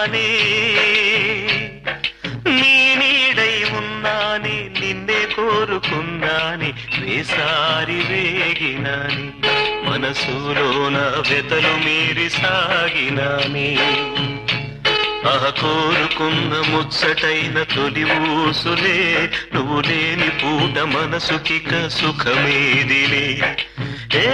ఉన్నానే నీ నీడై ఉన్నానే నిన్నే కోరుకున్నాని వేసారి వేగినాని మనసులోన వెతలు మీరి సాగినాని ఆహ కోరుకున్న ముచ్చటైన తొలి ఊసులే నువ్వు లేని పూట మనసుకిక సుఖమేదిలే ఏ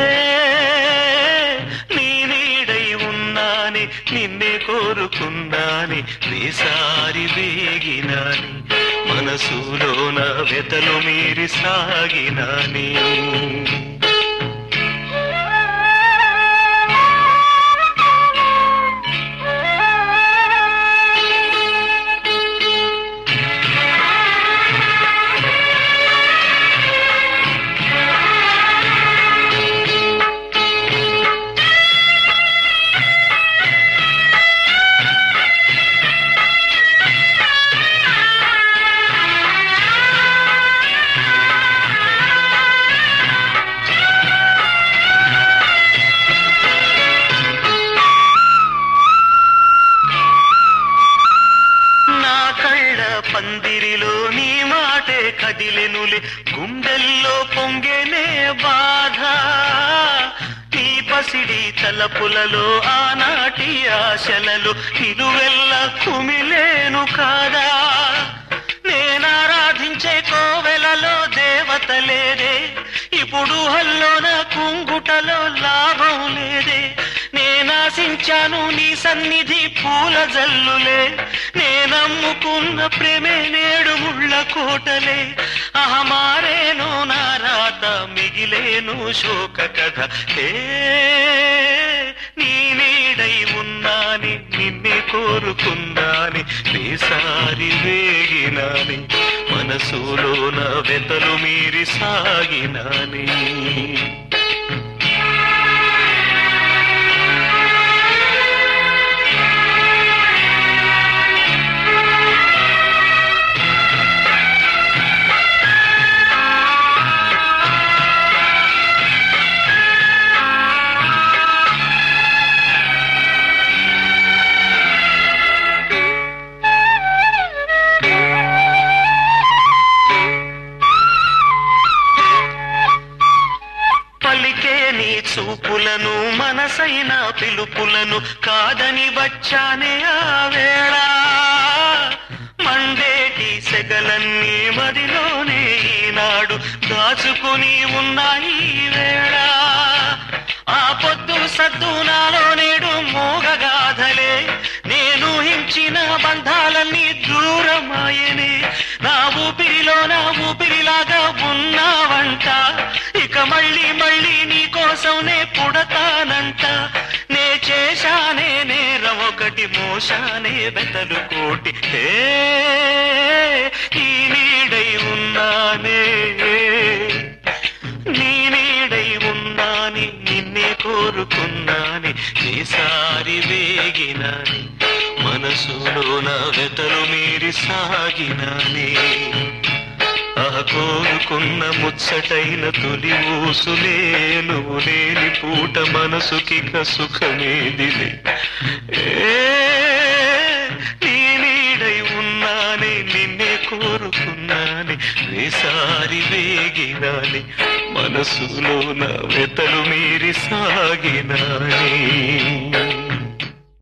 నీ నీడై ఉన్నాని నిన్నే కోరుకున్నాని వేసారి వేగినాని మనసులోన వెతలు మీరి సాగినాని నా కళ్ళ పందిరిలో నీ మాటే కదిలెనులే గుండెల్లో పొంగెనే బాధ నీ పసిడి తలపులలో ఆనాటి ఆశలలో నిలువెల్ల కుమిలేను కాదా నేనారాధించే కోవెలలో దేవత లేదే ఇప్పుడు హల్లోన కుంగుటలో లాభం లేదే నేనాశించాను నీ సన్నిధి పూల జల్లులే నేనమ్ముకున్న ప్రేమే నేడు ముళ్ళ కోటలే అహమారేను నా రాత మిగిలేను శోక కథ ఏ నీ నీడై ఉన్నాని నిన్నే కోరుకున్నాని వేసారి వేగినాని మనసులోన వెతలు మీరి సాగినాని పలికే నీ చూపులను మనసైన పిలుపులను కాదని వచ్చానే ఆ వేళ మండేటి సెగలన్నీ మదిలోనే ఈనాడు దాచుకుని ఉన్నాయి ఈ వేళ ఆ పొద్దు సద్దు నాలో నేడు మోగగాధలే నేను హించిన బంధాలన్నీ దూరమాయనే నా ఊపిరిలో నా ఊపిరిలాగా ఉన్నావంట ఇక మళ్ళీ మళ్ళీ నీ కోసం నే పుడతానంట నే చేశానే నేరం ఒకటి మోసానే బెతలు కోటి హే ఈ నీడై ఉన్నానే నీ నీడై ఉన్నాని నిన్నే కోరుకున్నాని ఈసారి వేగినాని మనసులోన వెతలు మీరి సాగినాని ఆ కోరుకున్న ముచ్చటైన తొలి ఊసులే నువ్వు లేని పూట మనసుకిక సుఖమేదిలే ఏ నీ నీడై ఉన్నానే నిన్నే కోరుకున్నాని వేసారి వేగినాని మనసులో నా వెతలు మీరి సాగినాని